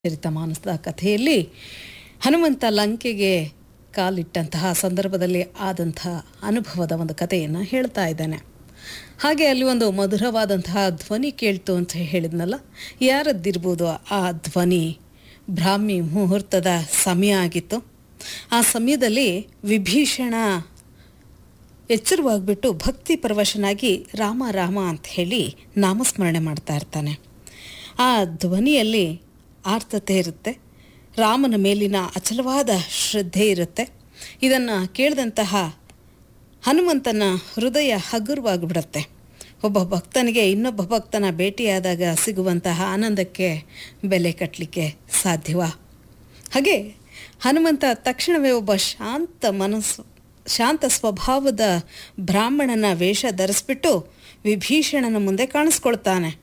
ಚರಿತಮಾನಸದ ಕಥೆಯಲ್ಲಿ ಹನುಮಂತ ಲಂಕೆಗೆ ಕಾಲಿಟ್ಟಂತಹ ಸಂದರ್ಭದಲ್ಲಿ ಆದಂತಹ ಅನುಭವದ ಒಂದು ಕಥೆಯನ್ನು ಹೇಳ್ತಾ ಇದ್ದಾನೆ ಹಾಗೆ ಅಲ್ಲಿ ಒಂದು ಮಧುರವಾದಂತಹ ಧ್ವನಿ ಕೇಳ್ತು ಅಂತ ಹೇಳಿದ್ನಲ್ಲ ಯಾರದ್ದಿರ್ಬೋದು ಆ ಧ್ವನಿ ಬ್ರಾಹ್ಮಿ ಮುಹೂರ್ತದ ಸಮಯ ಆಗಿತ್ತು ಆ ಸಮಯದಲ್ಲಿ ವಿಭೀಷಣ ಎಚ್ಚರವಾಗ್ಬಿಟ್ಟು ಭಕ್ತಿ ಪರವಶನಾಗಿ ರಾಮ ರಾಮ ಅಂತ ಹೇಳಿ ನಾಮಸ್ಮರಣೆ ಮಾಡ್ತಾ ಇರ್ತಾನೆ ಆ ಧ್ವನಿಯಲ್ಲಿ ಆರ್ತತೆ ಇರುತ್ತೆ ರಾಮನ ಮೇಲಿನ ಅಚಲವಾದ ಶ್ರದ್ಧೆ ಇರುತ್ತೆ ಇದನ್ನು ಕೇಳಿದಂತಹ ಹನುಮಂತನ ಹೃದಯ ಹಗುರವಾಗಿಬಿಡುತ್ತೆ ಒಬ್ಬ ಭಕ್ತನಿಗೆ ಇನ್ನೊಬ್ಬ ಭಕ್ತನ ಭೇಟಿಯಾದಾಗ ಸಿಗುವಂತಹ ಆನಂದಕ್ಕೆ ಬೆಲೆ ಕಟ್ಟಲಿಕ್ಕೆ ಸಾಧ್ಯವಾ ಹಾಗೆ ಹನುಮಂತ ತಕ್ಷಣವೇ ಒಬ್ಬ ಶಾಂತ ಮನಸ್ಸು ಶಾಂತ ಸ್ವಭಾವದ ಬ್ರಾಹ್ಮಣನ ವೇಷ ಧರಿಸ್ಬಿಟ್ಟು ವಿಭೀಷಣನ ಮುಂದೆ ಕಾಣಿಸ್ಕೊಳ್ತಾನೆ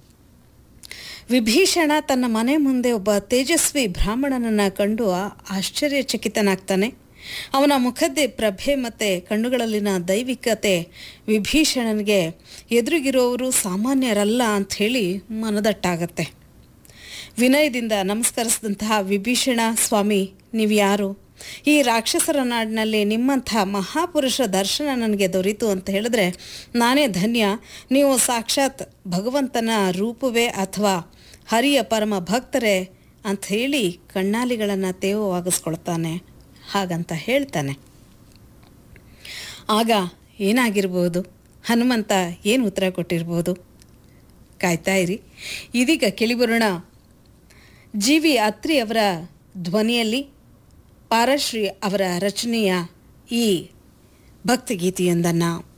ವಿಭೀಷಣ ತನ್ನ ಮನೆ ಮುಂದೆ ಒಬ್ಬ ತೇಜಸ್ವಿ ಬ್ರಾಹ್ಮಣನನ್ನು ಕಂಡು ಆಶ್ಚರ್ಯಚಕಿತನಾಗ್ತಾನೆ ಅವನ ಮುಖದ್ದೇ ಪ್ರಭೆ ಮತ್ತು ಕಣ್ಣುಗಳಲ್ಲಿನ ದೈವಿಕತೆ ವಿಭೀಷಣನಿಗೆ ಎದುರಿಗಿರೋರು ಸಾಮಾನ್ಯರಲ್ಲ ಅಂಥೇಳಿ ಮನದಟ್ಟಾಗತ್ತೆ ವಿನಯದಿಂದ ನಮಸ್ಕರಿಸಿದಂತಹ ವಿಭೀಷಣ ಸ್ವಾಮಿ ನೀವು ಯಾರು ಈ ರಾಕ್ಷಸರ ನಾಡಿನಲ್ಲಿ ನಿಮ್ಮಂಥ ಮಹಾಪುರುಷ ದರ್ಶನ ನನಗೆ ದೊರೀತು ಅಂತ ಹೇಳಿದ್ರೆ ನಾನೇ ಧನ್ಯ ನೀವು ಸಾಕ್ಷಾತ್ ಭಗವಂತನ ರೂಪವೇ ಅಥವಾ ಹರಿಯ ಪರಮ ಭಕ್ತರೇ ಅಂತ ಹೇಳಿ ಕಣ್ಣಾಲಿಗಳನ್ನು ತೇವವಾಗಿಸ್ಕೊಳ್ತಾನೆ ಹಾಗಂತ ಹೇಳ್ತಾನೆ ಆಗ ಏನಾಗಿರ್ಬೋದು ಹನುಮಂತ ಏನು ಉತ್ತರ ಕೊಟ್ಟಿರ್ಬೋದು ಕಾಯ್ತಾ ಇರಿ ಇದೀಗ ಕೇಳಿಬರೋಣ ಜಿ ವಿ ಅತ್ರಿ ಅವರ ಧ್ವನಿಯಲ್ಲಿ ಪಾರಶ್ರೀ ಅವರ ರಚನೆಯ ಈ ಭಕ್ತಿಗೀತೆಯೊಂದನ್ನು